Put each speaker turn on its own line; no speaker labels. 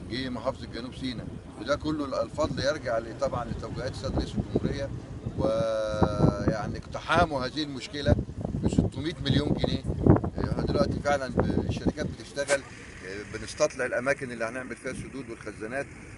جه محافظه جنوب سيناء وده كله الفضل يرجع ل- طبعا لتوجيهات السيد رئيس الجمهوريه ويعني اقتحاموا هذه المشكله ب 600 مليون جنيه آه، دلوقتي فعلا ب- الشركات بتشتغل آه، بنستطلع الاماكن اللي هنعمل فيها السدود والخزانات